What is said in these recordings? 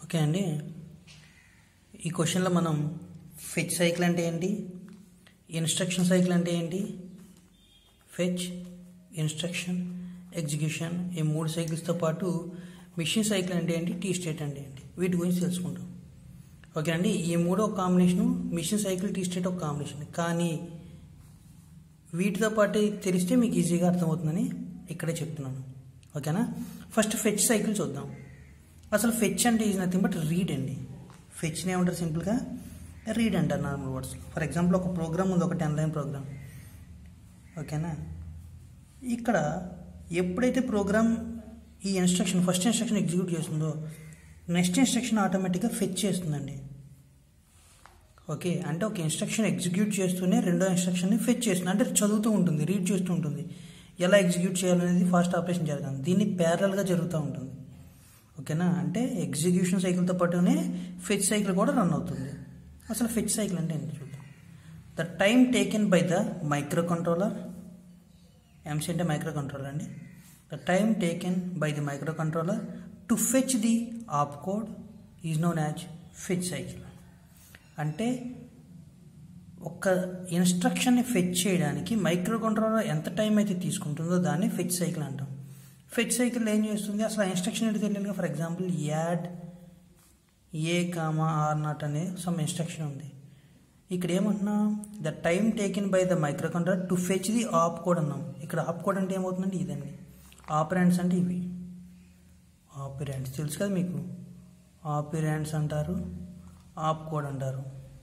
okay అండి ఈ క్వశ్చన్లో మనం ఫెచ్ సైకిల్ అంటే ఏంటి ఇన్స్ట్రక్షన్ సైకిల్ అంటే ఏంటి ఫెచ్ ఇన్స్ట్రక్షన్ ఎగ్జిక్యూషన్ ఈ మూడు సైకిల్స్తో పాటు మిషన్ సైకిల్ అంటే ఏంటి టీ స్టేట్ అంటే ఏంటి వీటి గురించి తెలుసుకుంటాం ఓకే అండి ఈ మూడో combination machine cycle T state ఒక కాంబినేషన్ కానీ వీటితో పాటు తెలిస్తే మీకు ఈజీగా అర్థమవుతుందని ఇక్కడే చెప్తున్నాను ఓకేనా ఫస్ట్ ఫెచ్ సైకిల్ చూద్దాం అసలు ఫెచ్ అంటే ఈజ్ నథింగ్ బట్ రీడ్ అండి ఫెచ్ని ఏమంటారు సింపుల్గా రీడ్ అంటారు నార్మల్ వర్డ్స్ ఫర్ ఎగ్జాంపుల్ ఒక ప్రోగ్రామ్ ఉంది ఒక టెన్ లైన్ ప్రోగ్రామ్ ఓకేనా ఇక్కడ ఎప్పుడైతే ప్రోగ్రామ్ ఈ ఇన్స్ట్రక్షన్ ఫస్ట్ ఇన్స్ట్రక్షన్ ఎగ్జిక్యూట్ చేస్తుందో నెక్స్ట్ ఇన్స్ట్రక్షన్ ఆటోమేటిక్గా ఫెచ్ చేస్తుందండి ఓకే అంటే ఒక ఇన్స్ట్రక్షన్ ఎగ్జిక్యూట్ చేస్తూనే రెండో ఇన్స్ట్రక్షన్ని ఫెచ్ చేస్తుంది అంటే చదువుతూ ఉంటుంది రీడ్ చేస్తూ ఉంటుంది ఎలా ఎగ్జిక్యూట్ చేయాలనేది ఫాస్ట్ ఆపరేషన్ జరగాలి దీన్ని ప్యారల్గా జరుగుతూ ఉంటుంది ఓకేనా అంటే ఎగ్జిక్యూషన్ సైకిల్తో పాటునే ఫెచ్ సైకిల్ కూడా రన్ అవుతుంది అసలు ఫెచ్ సైకిల్ అంటే ఏంటి చూద్దాం the time taken by the micro controller MC అంటే మైక్రో కంట్రోలర్ అండి the time taken by the micro controller to fetch the op code is known as fetch cycle అంటే ఒక ఇన్స్ట్రక్షన్ని ఫెచ్ చేయడానికి మైక్రో కంట్రోలర్ ఎంత టైం అయితే తీసుకుంటుందో దాన్ని ఫెచ్ సైకిల్ అంటాం ఫెచ్ సైకిల్ ఏం చేస్తుంది అసలు ఆ ఇన్స్ట్రక్షన్ ఏంటి తెలియదు for example add A comma R not అనే సమ్ ఇన్స్ట్రక్షన్ ఉంది ఇక్కడ ఏమంటున్నాం the time taken by the micro controller to fetch the op code అన్నాం ఇక్కడ ఆప్ కోడ్ అంటే ఏమవుతుందండి ఇదండి ఆపరెంట్స్ అంటే ఇవి ఆపరెంట్స్ తెలుసు కదా మీకు ఆపరెంట్స్ అంటారు ఆప్ కోడ్ అంటారు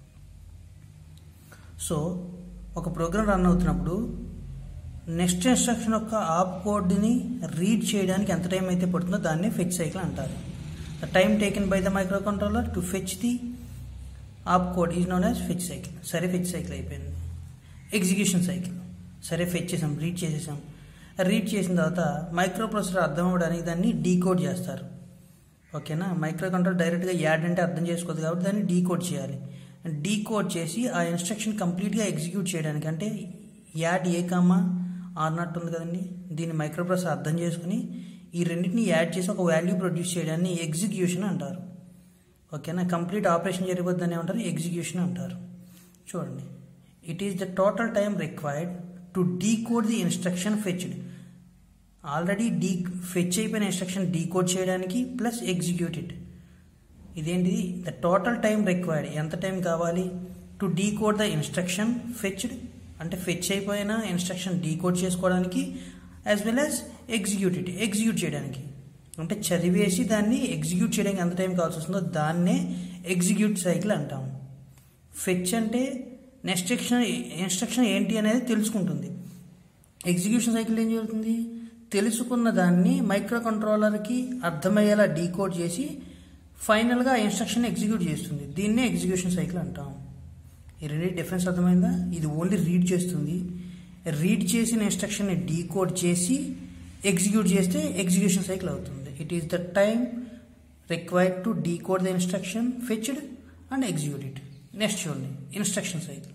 సో ఒక ప్రోగ్రామ్ రన్ అవుతున్నప్పుడు నెక్స్ట్ ఇన్స్ట్రక్షన్ యొక్క ఆప్ కోడ్ని రీడ్ చేయడానికి ఎంత టైం అయితే పడుతుందో దాన్ని ఫెచ్ సైకిల్ అంటారు the time taken by the micro controller to fetch the op code is known as fetch cycle సరే ఫెచ్ సైకిల్ అయిపోయింది ఎగ్జిక్యూషన్ సైకిల్ సరే ఫెచ్ చేసాం రీడ్ చేసేసాం రీడ్ చేసిన తర్వాత మైక్రో ప్రాసెసర్ అర్థం అవ్వడానికి దాన్ని డీకోడ్ చేస్తారు ఓకేనా మైక్రో కంట్రోల్ డైరెక్ట్గా యాడ్ అంటే అర్థం చేసుకోదు కాబట్టి దాన్ని డీకోడ్ చేయాలి డీకోడ్ చేసి ఆ ఇన్స్ట్రక్షన్ కంప్లీట్గా ఎగ్జిక్యూట్ చేయడానికి అంటే add A comma R not ఉంది కదండి దీన్ని మైక్రో ప్రాసెసర్ అర్థం చేసుకుని ఈ రెండింటిని యాడ్ చేసి ఒక వాల్యూ ప్రొడ్యూస్ చేయడాన్ని ఎగ్జిక్యూషన్ అంటారు ఓకేనా కంప్లీట్ ఆపరేషన్ జరిగిపోద్దని ఏమంటారు ఎగ్జిక్యూషన్ అంటారు చూడండి it is the total time required to decode the instruction fetched already the fetch అయిపోయిన ఇన్స్ట్రక్షన్ డీకోడ్ చేయడానికి ప్లస్ ఎగ్జిక్యూట్ ఇట్ ఇదేంటిది ద టోటల్ టైం రిక్వైర్డ్ ఎంత టైం కావాలి to decode the instruction fetched అంటే ఫెచ్ అయిపోయిన ఇన్స్ట్రక్షన్ డీకోడ్ చేసుకోవడానికి as well as execute it execute చేయడానికి అంటే చదివేసి దాన్ని ఎగ్జిక్యూట్ చేయడానికి ఎంత టైం కావాల్సి వస్తుందో దాన్నే ఎగ్జిక్యూట్ సైకిల్ అంటాం ఫెచ్ అంటే నెక్స్ట్ ఇన్స్ట్రక్షన్ ఏంటి అనేది తెలుసుకుంటుంది ఎగ్జిక్యూషన్ సైకిల్ ఏం జరుగుతుంది తెలుసుకున్న దాన్ని మైక్రో కంట్రోలర్కి అర్థమయ్యేలా డీకోడ్ చేసి ఫైనల్గా ఆ ఇన్స్ట్రక్షన్ ఎగ్జిక్యూట్ చేస్తుంది దీన్నే ఎగ్జిక్యూషన్ సైకిల్ అంటాం ఈ రెండు డిఫరెన్స్ అర్థమైందా ఇది ఓన్లీ రీడ్ చేస్తుంది రీడ్ చేసిన ఇన్స్ట్రక్షన్ని డీకోడ్ చేసి ఎగ్జిక్యూట్ చేస్తే ఎగ్జిక్యూషన్ సైకిల్ అవుతుంది it is the time required to decode the instruction fetched and execute it next చూడండి ఇన్స్ట్రక్షన్ సైకిల్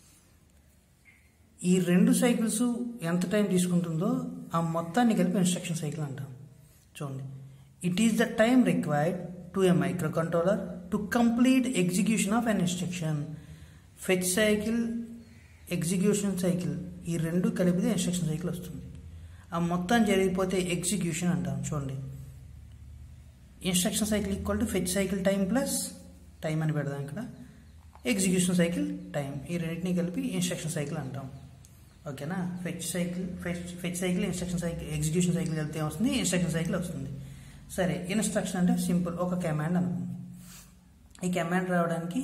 ఈ రెండు సైకిల్స్ ఎంత టైం తీసుకుంటుందో ఆ మొత్తాన్ని కలిపి ఇన్స్ట్రక్షన్ సైకిల్ అంటాం చూడండి it is the time required to a micro controller to complete execution of an instruction fetch cycle execution cycle ఈ రెండు కలిపితే ఇన్స్ట్రక్షన్ సైకిల్ వస్తుంది ఆ మొత్తం జరిగిపోతే ఎగ్జిక్యూషన్ అంటాం చూడండి instruction cycle equal to fetch cycle time plus time అని పెడదాం ఇక్కడ ఎగ్జిక్యూషన్ సైకిల్ టైం ఈ రెండింటిని కలిపి ఇన్స్ట్రక్షన్ సైకిల్ అంటాం ఓకేనా fetch cycle fetch fetch cycle instruction cycle execution cycle కలిపితే ఏమొస్తుంది ఇన్స్ట్రక్షన్ సైకిల్ వస్తుంది సరే ఇన్స్ట్రక్షన్ అంటే సింపుల్ ఒక కమాండ్ అనుకుంది ఈ కమాండ్ రావడానికి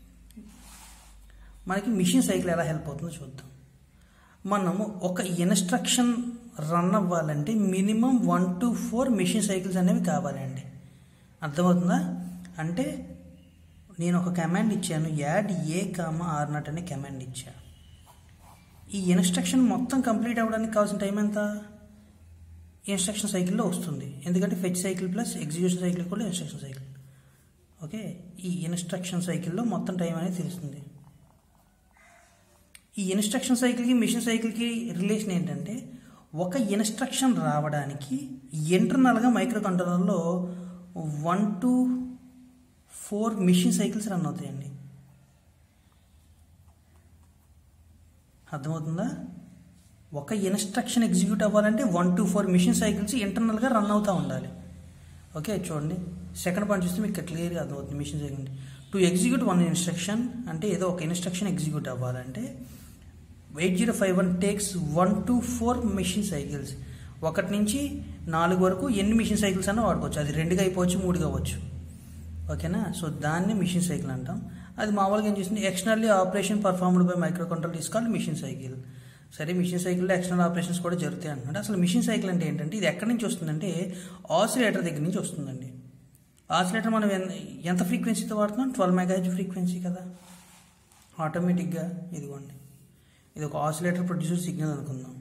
మనకి మిషన్ సైకిల్ ఎలా హెల్ప్ అవుతుందో చూద్దాం మనము ఒక ఇన్స్ట్రక్షన్ రన్ అవ్వాలంటే minimum one to four machine cycles అనేవి కావాలండి అర్థమవుతుందా అంటే నేను ఒక కమాండ్ ఇచ్చాను add A comma R not అనే కమాండ్ ఇచ్చాను ఈ ఇన్స్ట్రక్షన్ మొత్తం కంప్లీట్ అవ్వడానికి కావాల్సిన టైం ఎంత ఇన్స్ట్రక్షన్ సైకిల్లో వస్తుంది ఎందుకంటే fetch cycle plus execution cycle కూడా ఇన్స్ట్రక్షన్ సైకిల్ ఓకే ఈ ఇన్స్ట్రక్షన్ సైకిల్లో మొత్తం టైం అనేది తెలుస్తుంది ఈ ఇన్స్ట్రక్షన్ సైకిల్కి మిషన్ సైకిల్కి రిలేషన్ ఏంటంటే ఒక ఇన్స్ట్రక్షన్ రావడానికి ఇంటర్నల్గా మైక్రో కంట్రోలర్లో one to four machine cycles run అవుతాయండి అర్థమవుతుందా ఒక ఇన్స్ట్రక్షన్ ఎగ్జిక్యూట్ అవ్వాలంటే one to four machine cycles ఇంటర్నల్గా రన్ అవుతూ ఉండాలి ఓకే చూడండి సెకండ్ పాయింట్ చూస్తే మీకు క్లియర్గా అర్థమవుతుంది machine cycle to execute one instruction అంటే ఏదో ఒక ఇన్స్ట్రక్షన్ ఎగ్జిక్యూట్ అవ్వాలంటే eight zero five one takes one to four machine cycles ఒకటి నుంచి నాలుగు వరకు ఎన్ని మిషన్ సైకిల్స్ అన్నా వాడుకోవచ్చు అది రెండుగా అయిపోవచ్చు మూడుగా అవ్వచ్చు ఓకేనా సో దాన్ని మిషన్ సైకిల్ అంటాం అది మామూలుగా ఏం చేస్తుంది externally operation performed by micro control is called machine cycle సరే మిషన్ సైకిల్లో ఎక్స్టర్నల్ ఆపరేషన్స్ కూడా జరుగుతాయి అంటున్నాడు అసలు మిషన్ సైకిల్ అంటే ఏంటంటే ఇది ఎక్కడి నుంచి వస్తుందంటే ఆసిలేటర్ దగ్గర నుంచి వస్తుందండి ఆసిలేటర్ మనం ఎన్- ఎంత ఫ్రీక్వెన్సీతో వాడుతున్నాం ట్వెల్వ్ మెగాహెచ్ ఫ్రీక్వెన్సీ కదా ఆటోమేటిక్గా ఇదిగోండి ఇది ఒక ఆసిలేటర్ ప్రొడ్యూసర్ సిగ్నల్ అనుకుందాం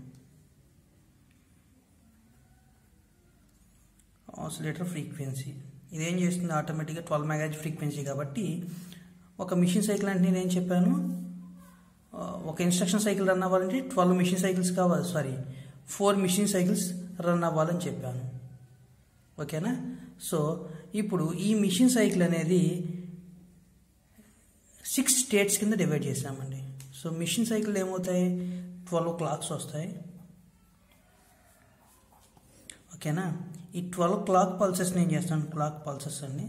ఆసిలేటర్ ఫ్రీక్వెన్సీ ఇదేం చేస్తుంది ఆటోమేటిక్గా ట్వెల్వ్ మెగాహెచ్ ఫ్రీక్వెన్సీ కాబట్టి ఒక మిషన్ సైకిల్ అంటే నేనేం చెప్పాను ఆ, ఒక ఇన్స్ట్రక్షన్ సైకిల్ రన్ అవ్వాలంటే ట్వెల్వ్ మిషన్ సైకిల్స్ కావాలి sorry four machine cycles run అవ్వాలని చెప్పాను ఓకేనా సో ఇప్పుడు ఈ మిషన్ సైకిల్ అనేది సిక్స్ స్టేట్స్ కింద డివైడ్ చేసామండి సో మిషన్ సైకిల్ ఏమవుతాయి ట్వెల్వ్ క్లాక్స్ వస్తాయి ఓకేనా ఈ ట్వెల్వ్ క్లాక్ పల్సెస్ని ఏం చేస్తాను క్లాక్ పల్సెస్ అండి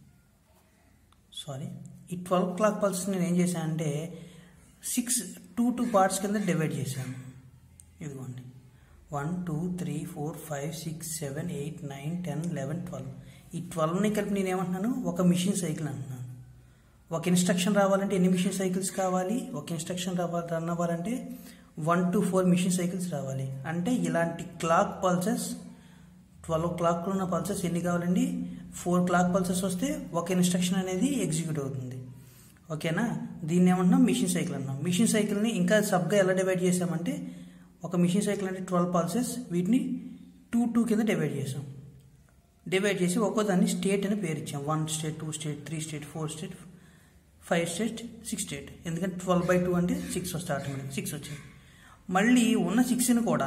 సారీ ఈ ట్వెల్వ్ క్లాక్ పల్సెస్ నేను ఏం చేశానంటే సిక్స్ టూ టూ పార్ట్స్ కింద డివైడ్ చేశాను ఇదిగోండి one two three four five six seven eight nine ten eleven twelve ఈ ట్వెల్వ్ని కలిపి నేను ఏమంటున్నాను ఒక మిషన్ సైకిల్ అంటున్నాను ఒక ఇన్స్ట్రక్షన్ రావాలంటే ఎన్ని మిషన్ సైకిల్స్ కావాలి ఒక ఇన్స్ట్రక్షన్ రావాలి రన్ అవ్వాలంటే one to four machine cycles రావాలి అంటే ఇలాంటి క్లాక్ పల్సెస్ ట్వెల్వ్ క్లాక్లో ఉన్న పల్సెస్ ఎన్ని కావాలండి ఫోర్ క్లాక్ పల్సెస్ వస్తే ఒక ఇన్స్ట్రక్షన్ అనేది ఎగ్జిక్యూట్ అవుతుంది ఓకేనా దీన్ని ఏమంటున్నాం మిషన్ సైకిల్ అన్నాం మిషన్ సైకిల్ని ఇంకా సబ్గా ఎలా డివైడ్ చేసామంటే ఒక మిషన్ సైకిల్ అంటే ట్వెల్వ్ పల్సెస్ వీటిని టూ టూ కింద డివైడ్ చేసాం డివైడ్ చేసి ఒక్కో దాన్ని స్టేట్ అని పేరు ఇచ్చాం one state two state three state four state five state six state ఎందుకంటే ట్వెల్వ్ బై టూ అంటే సిక్స్ వస్తాయి ఆటోమేటిక్ సిక్స్ వచ్చింది మళ్ళీ ఉన్న సిక్స్ని కూడా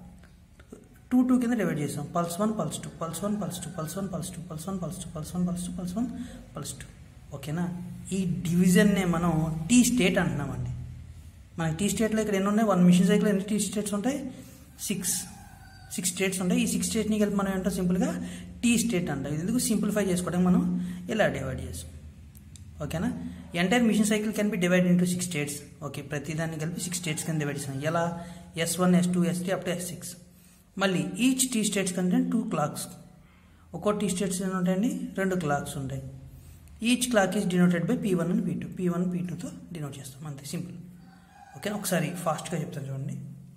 టూ టూ కింద డివైడ్ చేసాం pulse one pulse two pulse one pulse two pulse one pulse two pulse one pulse two pulse one pulse two pulse one pulse two ఓకేనా ఈ డివిజన్నే మనం టీ స్టేట్ అంటున్నామండి మనకి టీ స్టేట్లో ఇక్కడ ఎన్ని ఉన్నాయి వన్ మిషన్ సైకిల్ ఎన్ని టీ స్టేట్స్ ఉంటాయి సిక్స్ సిక్స్ స్టేట్స్ ఉంటాయి ఈ సిక్స్ స్టేట్ని కలిపి మనం ఏంటో సింపుల్గా టీ స్టేట్ అంటాం ఇది ఎందుకు సింప్లిఫై చేసుకోవడానికి మనం ఇలా డివైడ్ చేస్తాం ఓకేనా entire machine cycle can be divide into six states okay ప్రతి దాన్ని కలిపి సిక్స్ స్టేట్స్ కింద డివైడ్ చేసాం ఎలా S one S two S three up to S six మళ్ళీ ఈచ్ టీ స్టేట్స్ కంటే టూ క్లాక్స్ ఒక్కో టీ స్టేట్స్ ఎన్ని ఉంటాయండి రెండు క్లాక్స్ ఉంటాయి each clock is denoted by P one and P two P one P టూతో denote చేస్తాం అంతే సింపుల్ ఓకే ఒకసారి ఫాస్ట్గా చెప్తాను చూడండి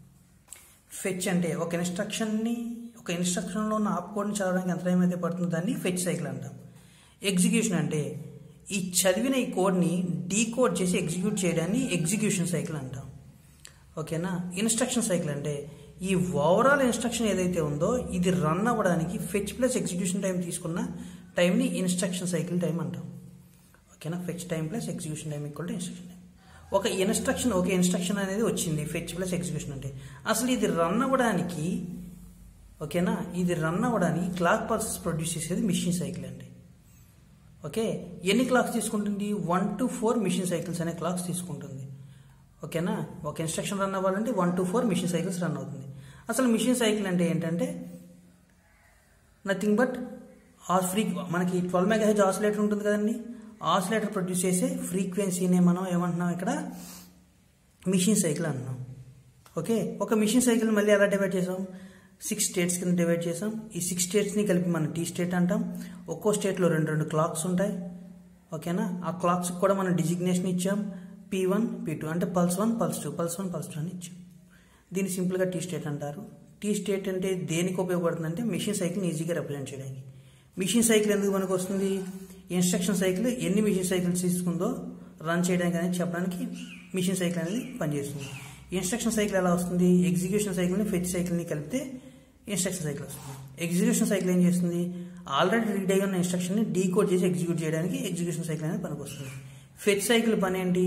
ఫెచ్ అంటే ఒక ఇన్స్ట్రక్షన్ని ఒక ఇన్స్ట్రక్షన్లో ఉన్న ఆప్ కోడ్ని చదవడానికి ఎంత టైం అయితే పడుతుందో దాన్ని ఫెచ్ సైకిల్ అంటాం ఎగ్జిక్యూషన్ అంటే ఈ చదివిన ఈ కోడ్ని డీకోడ్ చేసి ఎగ్జిక్యూట్ చేయడాన్ని ఎగ్జిక్యూషన్ సైకిల్ అంటాం ఓకేనా ఇన్స్ట్రక్షన్ సైకిల్ అంటే ఈ ఓవరాల్ ఇన్స్ట్రక్షన్ ఏదైతే ఉందో ఇది రన్ అవ్వడానికి ఫెచ్ ప్లస్ ఎగ్జిక్యూషన్ టైం తీసుకున్న టైంని ఇన్స్ట్రక్షన్ సైకిల్ టైం అంటాం ఓకేనా fetch time plus execution time equal to instruction time ఒక ఇన్స్ట్రక్షన్ ఒక ఇన్స్ట్రక్షన్ అనేది వచ్చింది ఫెచ్ ప్లస్ ఎగ్జిక్యూషన్ అంటే అసలు ఇది రన్ అవ్వడానికి ఓకేనా ఇది రన్ అవ్వడానికి క్లాక్ పల్సెస్ ప్రొడ్యూస్ చేసేది మిషన్ సైకిల్ అండి ఓకే ఎన్ని క్లాక్స్ తీసుకుంటుంది one to four machine cycles అనే క్లాక్స్ తీసుకుంటుంది ఓకేనా ఒక ఇన్స్ట్రక్షన్ రన్ అవ్వాలంటే one to four machine cycles run అవుతుంది అసలు మిషన్ సైకిల్ అంటే ఏంటంటే నథింగ్ బట్ ఆ ఫ్రీ మనకి ట్వెల్వ్ మెగా హెచ్ ఆసిలేటర్ ఉంటుంది కదండి ఆసిలేటర్ ప్రొడ్యూస్ చేసే ఫ్రీక్వెన్సీనే మనం ఏమంటున్నాం ఇక్కడ మిషన్ సైకిల్ అంటున్నాం ఓకే ఒక మిషన్ సైకిల్ మళ్ళీ ఎలా డివైడ్ చేసాం సిక్స్ స్టేట్స్ కింద డివైడ్ చేసాం ఈ సిక్స్ స్టేట్స్ని కలిపి మనం టీ స్టేట్ అంటాం ఒక్కో స్టేట్లో రెండు రెండు క్లాక్స్ ఉంటాయి ఓకేనా ఆ క్లాక్స్ కూడా మనం డిజిగ్నేషన్ ఇచ్చాం పీ వన్ పీ టూ అంటే pulse one pulse two pulse one pulse two అని ఇచ్చాం దీన్ని సింపుల్గా టీ స్టేట్ అంటారు టీ స్టేట్ అంటే దేనికి ఉపయోగపడుతుందంటే మిషన్ సైకిల్ని ఈజీగా రిప్రజెంట్ చేయడానికి మిషన్ సైకిల్ ఎందుకు మనకు వస్తుంది ఇన్స్ట్రక్షన్ సైకిల్ ఎన్ని మిషన్ సైకిల్స్ తీసుకుందో రన్ చేయడానికి అనేది చెప్పడానికి మిషన్ సైకిల్ అనేది పనిచేస్తుంది ఇన్స్ట్రక్షన్ సైకిల్ ఎలా వస్తుంది ఎగ్జిక్యూషన్ సైకిల్ని ఫెచ్ సైకిల్ని కలిపితే ఇన్స్ట్రక్షన్ సైకిల్ వస్తుంది ఎగ్జిక్యూషన్ సైకిల్ ఏం చేస్తుంది ఆల్రెడీ రీడ్ అయి ఉన్న ఇన్స్ట్రక్షన్ని డీకోడ్ చేసి ఎగ్జిక్యూట్ చేయడానికి ఎగ్జిక్యూషన్ సైకిల్ అనేది పనికి వస్తుంది ఫెచ్ సైకిల్ పని ఏంటి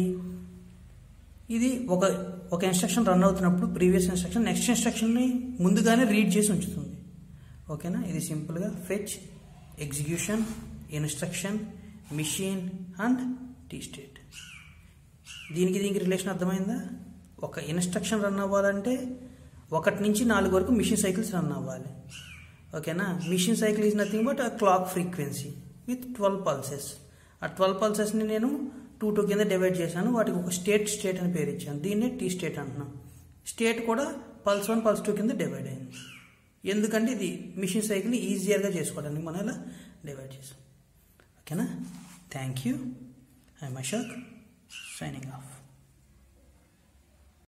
ఇది ఒక ఒక ఇన్స్ట్రక్షన్ రన్ అవుతున్నప్పుడు ప్రీవియస్ ఇన్స్ట్రక్షన్ నెక్స్ట్ ఇన్స్ట్రక్షన్ని ముందుగానే రీడ్ చేసి ఉంచుతుంది ఓకేనా ఇది సింపుల్గా fetch execution instruction machine and T state దీనికి దీనికి రిలేషన్ అర్థమైందా ఒక ఇన్స్ట్రక్షన్ రన్ అవ్వాలంటే ఒకటి నుంచి నాలుగు వరకు మిషన్ సైకిల్స్ రన్ అవ్వాలి ఓకేనా machine cycle is nothing but ఆ clock frequency with twelve pulses ఆ ట్వెల్వ్ పల్సెస్ని నేను టూ టూ కింద డివైడ్ చేశాను వాటికి ఒక స్టేట్ స్టేట్ అని పేరు ఇచ్చాను దీన్నే టీ స్టేట్ అంటున్నాం స్టేట్ కూడా పల్స్ వన్ పల్స్ టూ కింద డివైడ్ అయింది ఎందుకంటే ఇది మిషన్ సైకిల్ ఈజియర్గా చేసుకోవడానికి మనం ఇలా డివైడ్ చేసాం ఓకేనా thank you I Ashok signing of